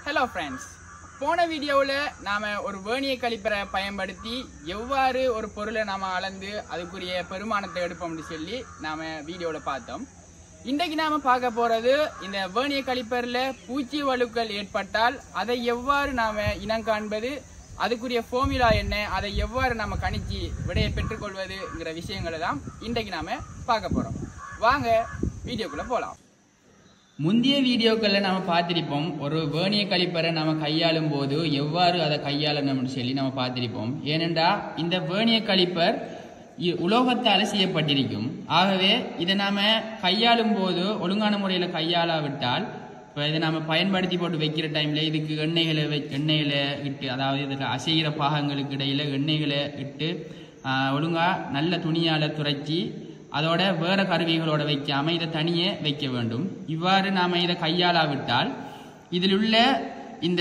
hello friends போன வீடியோவில் நாம் ஒரு வேணிய கழிப்பறை பயன்படுத்தி எவ்வாறு ஒரு பொருளை நாம் அளந்து அதுக்குரிய பெருமானத்தை எடுப்போம்னு சொல்லி நாம் வீடியோவில் பார்த்தோம் இன்றைக்கு நாம் பார்க்க போகிறது இந்த வேணிய கழிப்பறையில் பூச்சி வலுக்கள் ஏற்பட்டால் அதை எவ்வாறு நாம் இனம் காண்பது அதுக்குரிய ஃபார்முலா என்ன அதை எவ்வாறு நாம் கணிச்சு விடையை பெற்றுக்கொள்வதுங்கிற விஷயங்களை தான் இன்றைக்கு நாம் பார்க்க போகிறோம் வாங்க வீடியோக்குள்ளே போகலாம் முந்தைய வீடியோக்களில் நம்ம பார்த்திருப்போம் ஒரு வேணிய கழிப்பறை நம்ம கையாளும் போது எவ்வாறு அதை கையாளணும்னு சொல்லி நம்ம பார்த்திருப்போம் ஏனென்றா இந்த வேணிய கழிப்பர் இ- உலோகத்தால் செய்யப்பட்டிருக்கும் ஆகவே இதை நாம கையாளும் போது ஒழுங்கான முறையில் கையாளாவிட்டால் இப்போ இதை நம்ம பயன்படுத்தி போட்டு வைக்கிற டைம்ல இதுக்கு எண்ணெய்களை வை எண்ணெய்களை இட்டு அதாவது இதில் அசைகிற பாகங்களுக்கு இடையில எண்ணெய்களை இட்டு ஆஹ், ஒழுங்கா நல்ல துணியால் துரைச்சி அதோட வேற கருவிகளோட வைக்காம இதை தனியே வைக்க வேண்டும் இவ்வாறு நாம இதை கையாளாவிட்டால் இதில் உள்ள இந்த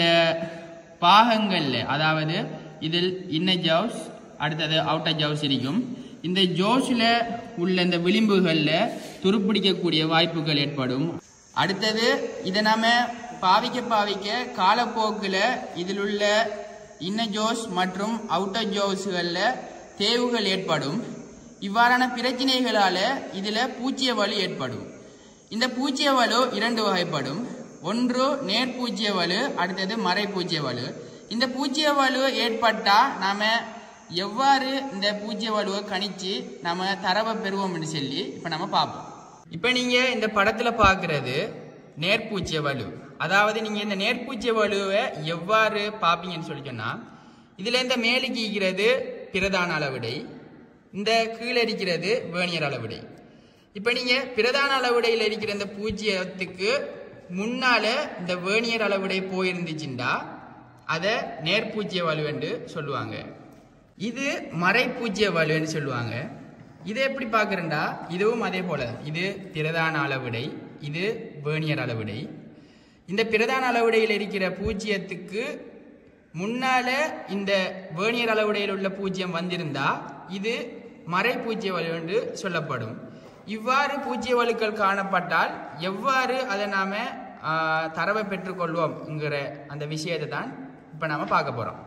பாகங்கள்ல அதாவது இதில் இன்னர் ஜவுஸ் அடுத்தது அவுட்டர் ஜவுஸ் இருக்கும் இந்த ஜோஸ்ல உள்ள இந்த விளிம்புகள்ல துருப்பிடிக்கக்கூடிய வாய்ப்புகள் ஏற்படும் அடுத்தது இதை நாம பாவிக்க பாவிக்க காலப்போக்கில் இதில் உள்ள இன்னர் ஜோஸ் மற்றும் அவுட்டர் ஜோஸ்களில் தேவுகள் ஏற்படும் இவ்வாறான பிரச்சனைகளால இதுல பூச்சிய வலு ஏற்படும் இந்த பூச்சிய வலு இரண்டு வகைப்படும் ஒன்று நேர்பூச்சிய வலு அடுத்தது மறைப்பூச்சிய வலு இந்த பூச்சிய வலு ஏற்பட்டா நாம எவ்வாறு இந்த பூச்சிய வலுவை கணிச்சு நாம தரவை பெறுவோம்னு சொல்லி இப்ப நம்ம பார்ப்போம் இப்ப நீங்க இந்த படத்துல பாக்குறது நேர்பூச்சிய வலு அதாவது நீங்க இந்த நேர்பூச்சிய வலுவை எவ்வாறு பாப்பீங்கன்னு சொல்லி சொன்னா இதுல இந்த மேலுக்கு ஈக்கிறது பிரதான அளவிடை இந்த கீழே இருக்கிறது வேணியர் அளவிடை இப்போ நீங்கள் பிரதான அளவிடையில் இருக்கிற இந்த பூஜ்ஜியத்துக்கு முன்னால இந்த வேணியர் அளவிடை போயிருந்துச்சுண்டா அதை நேர்பூஜ்ய வலுவென்று சொல்லுவாங்க இது மறைப்பூஜ்ய வலுன்னு சொல்லுவாங்க இதை எப்படி பார்க்குறேன்டா இதுவும் அதே போல இது பிரதான அளவிடை இது வேணியர் அளவிடை இந்த பிரதான அளவிடையில் இருக்கிற பூஜ்ஜியத்துக்கு முன்னால இந்த வேணியர் அளவுடையில் உள்ள பூஜ்ஜியம் வந்திருந்தா இது மறை பூஜ்ய வலு என்று சொல்லப்படும் இவ்வாறு பூஜ்ய வலுக்கள் காணப்பட்டால் எவ்வாறு அதை நாம ஆ, தரவை பெற்றுக்கொள்வோம்ங்கிற அந்த விஷயத்தை தான் இப்போ நாம பார்க்க போறோம்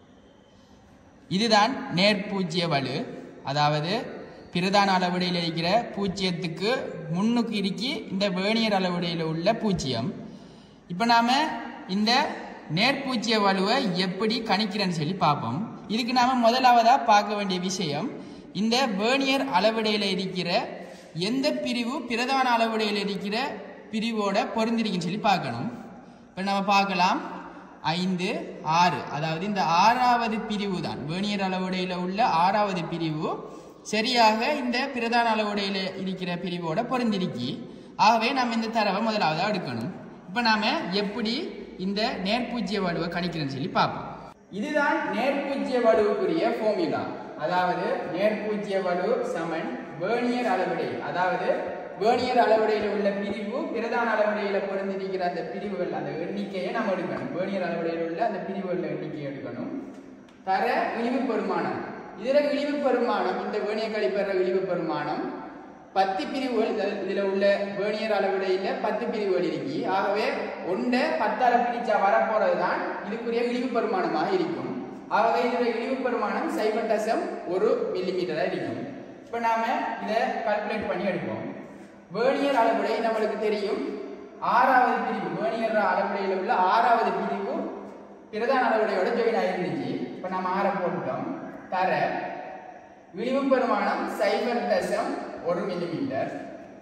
இதுதான் நேர்பூஜ்ய வலு அதாவது பிரதான அளவுடையில் இருக்கிற பூஜ்ஜியத்துக்கு முன்னுக்கு இருக்கி இந்த வேணியர் அளவுடையில் உள்ள பூஜ்ஜியம் இப்போ நாம இந்த நேர்பூஜ்ய வலுவை எப்படி கணிக்கிறேன்னு சொல்லி பார்ப்போம் இதுக்கு நாம முதலாவதா பார்க்க வேண்டிய விஷயம் இந்த வேணியர் அளவிடையில் இருக்கிற எந்த பிரிவு பிரதான அளவிடையில் இருக்கிற பிரிவோட பொருந்திருக்குன்னு சொல்லி பார்க்கணும் இப்போ நம்ம பார்க்கலாம் ஐந்து ஆறு அதாவது இந்த ஆறாவது பிரிவு தான் வேணியர் அளவுடையில் உள்ள ஆறாவது பிரிவு சரியாக இந்த பிரதான அளவுடையில் இருக்கிற பிரிவோட பொருந்திருக்கி ஆகவே நம்ம இந்த தரவை முதலாவது எடுக்கணும் இப்போ நாம எப்படி இந்த நேர்பூஜ்ய வலுவை கணிக்கிறோம்னு சொல்லி பார்ப்போம் இதுதான் நேர்பூஜ்ய வலுவுக்குரிய ஃபார்முலா அதாவது நேர்பூஜ்ய வலு சமன் வேணியர் அளவிடை அதாவது வேணியர் அளவிடையில் உள்ள பிரிவு பிரதான அளவிடையில பொருந்திருக்கிற அந்த பிரிவுகள் அந்த எண்ணிக்கையை நம்ம எடுக்கணும் வேணியர் அளவிடையில் உள்ள அந்த பிரிவுகள் எண்ணிக்கையை எடுக்கணும் தர இழிவு பெருமானம் இதுல இழிவு பெருமானம் இந்த வேணிய கழிப்பற இழிவு பெருமானம் பத்து பிரிவுகள் இதுல- இதுல உள்ள வேணியர் அளவிடையில பத்து பிரிவுகள் இருக்கு ஆகவே ஒன்றை பத்தால பிரிச்சா வரப்போறது தான் இதுக்குரிய இழிவு பெருமானமாக இருக்கும் ஆகவே இதோட இழிவு பெருமானம் சைபர் தசம் ஒரு மில்லிமீட்டரா இருக்கும் இப்ப நாம இதை கால்குலேட் பண்ணி எடுப்போம் வேணியர் அளவுடை நம்மளுக்கு தெரியும் ஆறாவது பிரிவு வேணியர் அளவுடையில உள்ள ஆறாவது பிரிவு பிரதான அளவுடையோட ஜாயின் ஆயிருந்துச்சு இப்ப நம்ம ஆற போட்டுட்டோம் தர விளிம்பு பெருமானம் சைபர் தசம் ஒரு மில்லிமீட்டர்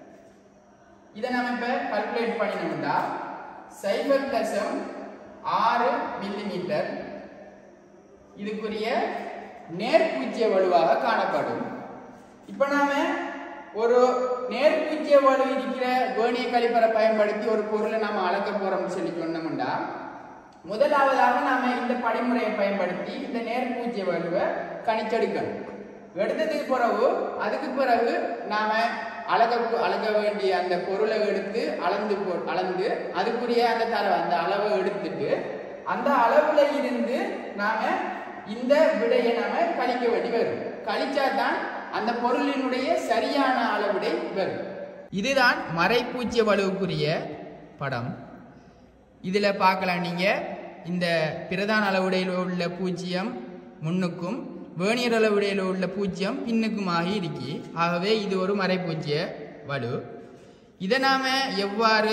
இதை நம்ம இப்ப கால்குலேட் பண்ணினோம்னா சைபர் தசம் ஆறு மில்லிமீட்டர் இதுக்குரிய நேர்பூஜ்ய வலுவாக காணப்படும் இப்ப நாம ஒரு நேர்பூஜ்ய வலு இருக்கிற வேணிய கழிப்பறை பயன்படுத்தி ஒரு பொருளை நாம அளக்க போறோம்னு சொல்லி சொன்னோம்னா முதலாவதாக நாம இந்த படிமுறையை பயன்படுத்தி இந்த நேர்பூஜ்ய வலுவை கணிச்செடுக்கணும் எடுத்ததுக்கு பிறகு அதுக்கு பிறகு நாம அளக்க அளக்க வேண்டிய அந்த பொருளை எடுத்து அளந்து போ- அளந்து அதுக்குரிய அந்த தர அந்த அளவை எடுத்துட்டு அந்த அளவுல இருந்து நாம இந்த விடையை நாம கழிக்க வேண்டி வரும் கழிச்சா தான் அந்த பொருளினுடைய சரியான அளவிடை வரும் இதுதான் மறைப்பூச்சிய வலுவுக்குரிய படம் இதில் பார்க்கலாம் நீங்கள் இந்த பிரதான அளவுடையில் உள்ள பூஜ்ஜியம் முன்னுக்கும் வேணியர் அளவுடையில் உள்ள பூஜ்ஜியம் பின்னுக்குமாகி இருக்கி ஆகவே இது ஒரு மறைப்பூஜ்ஜிய வலு இதை நாம் எவ்வாறு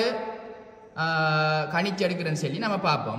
ஆஹ், கணிச்செடுக்கிறேன்னு சொல்லி நம்ம பார்ப்போம்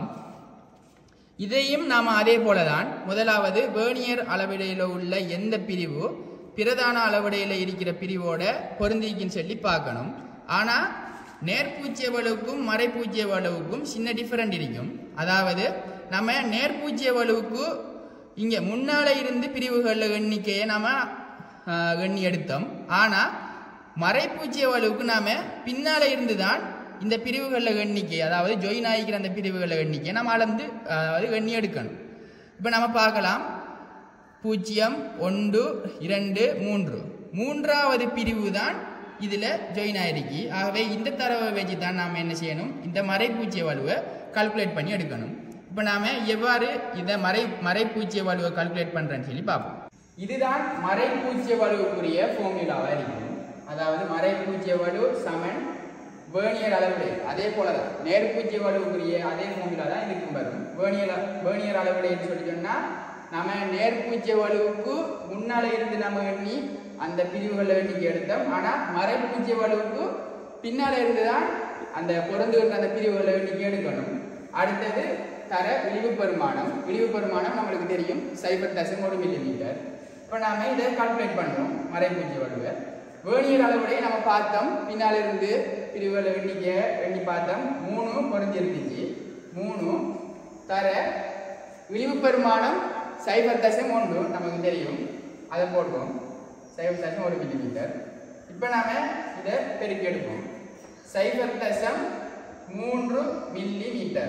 இதையும் நாம் அதே போல தான் முதலாவது வேணியர் அளவிடையில் உள்ள எந்த பிரிவு பிரதான அளவிடையில் இருக்கிற பிரிவோட பொருந்திக்குன்னு சொல்லி பார்க்கணும் ஆனால் நேர்பூச்சிய வலுவுக்கும் மறைப்பூச்சிய வலுவுக்கும் சின்ன டிஃபரெண்ட் இருக்கும் அதாவது நம்ம நேர்பூச்சிய வலுவுக்கு இங்கே முன்னால இருந்து பிரிவுகளில் எண்ணிக்கையை நம்ம ஆஹ், எண்ணி எடுத்தோம் ஆனால் மறைப்பூச்சிய வலுவுக்கு நாம பின்னால இருந்து தான் இந்த பிரிவுகளில் எண்ணிக்கை அதாவது ஜொயின் ஆகிக்கிற அந்த பிரிவுகளில் எண்ணிக்கை நம்ம அளந்து அதாவது எண்ணி எடுக்கணும் இப்போ நம்ம பார்க்கலாம் பூஜ்ஜியம் ஒன்று இரண்டு மூன்று மூன்றாவது பிரிவு தான் இதில் ஜாயின் ஆயிருக்கு ஆகவே இந்த தரவை வச்சு தான் நாம் என்ன செய்யணும் இந்த மறைப்பூச்சிய வலுவை கால்குலேட் பண்ணி எடுக்கணும் இப்போ நாம் எவ்வாறு இதை மறை மறைப்பூச்சிய வலுவை கால்குலேட் பண்ணுறேன்னு சொல்லி பார்ப்போம் இதுதான் மறைப்பூச்சிய வலுவுக்குரிய ஃபார்முலாவாக இருக்கும் அதாவது மறைப்பூச்சிய வலு சமன் வேர்னியர் அளவுடை அதே போல தான் நேர்பூச்சிய வலுவுக்குரிய அதே ஃபார்முலா தான் இதுக்கும் வரும் வேர்னியர் வேர்னியர் அளவுடைன்னு சொல்லி சொன்னா நம்ம நேர்பூச்சிய வலுவுக்கு முன்னால இருந்து நம்ம எண்ணி அந்த பிரிவுகளில் எண்ணிக்கை எடுத்தோம் ஆனா மறைப்பூச்சிய வலுவுக்கு பின்னால இருந்து தான் அந்த பொருந்துகின்ற அந்த பிரிவுகளை எண்ணிக்கை எடுக்கணும் அடுத்தது தர விழிவு பெருமானம் விழிவு பெருமானம் நம்மளுக்கு தெரியும் சைபர் தசம் ஒரு மில்லிமீட்டர் இப்போ நாம இதை கால்குலேட் பண்றோம் மறைப்பூச்சிய வலுவை வேணியர் அளவுடைய நம்ம பார்த்தோம் பின்னால இருந்து பிரிவுகளை எண்ணிக்கை எண்ணி பார்த்தோம் மூணு பொருந்தி இருந்துச்சு மூணு தர விழிவு பெருமானம் சைபர் தசம் ஒன்று நமக்கு தெரியும் அதை போடுவோம் சைபர் தசம் ஒரு மில்லிமீட்டர் இப்போ நாம இதை பெருக்கி எடுப்போம் சைபர் தசம் மூன்று மில்லி மீட்டர்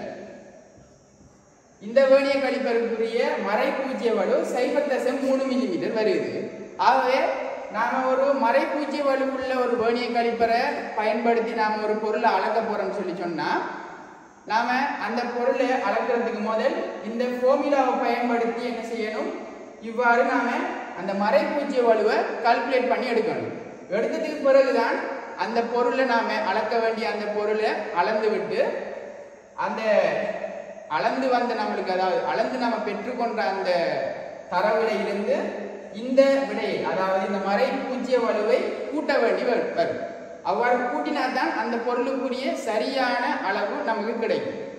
இந்த வேணிய கழிப்பதற்குரிய மறைப்பூச்சிய வலு சைபர் தசம் மூணு மில்லிமீட்டர் வருது ஆகவே நாம ஒரு மறைப்பூச்சிய வலு உள்ள ஒரு வேணிய கழிப்பறை பயன்படுத்தி நாம ஒரு பொருளை அளக்க போறோம்னு சொல்லி சொன்னா நாம அந்த பொருளை அளக்கிறதுக்கு முதல் இந்த ஃபோர்முலாவை பயன்படுத்தி என்ன செய்யணும் இவ்வாறு நாம அந்த மறைப்பூச்சிய வலுவை கால்குலேட் பண்ணி எடுக்கணும் எடுத்ததுக்கு பிறகுதான் அந்த பொருளை நாம அளக்க வேண்டிய அந்த பொருளை அளந்து விட்டு அந்த அளந்து வந்த நம்மளுக்கு அதாவது அளந்து நம்ம பெற்றுக்கொண்ட அந்த தரவுல இருந்து இந்த விடையை அதாவது இந்த மறை பூஜ்ய வலுவை கூட்ட வேண்டி வரு- வரும் அவ்வாறு கூட்டினாதான் அந்த பொருளுக்குரிய சரியான அளவு நமக்கு கிடைக்கும்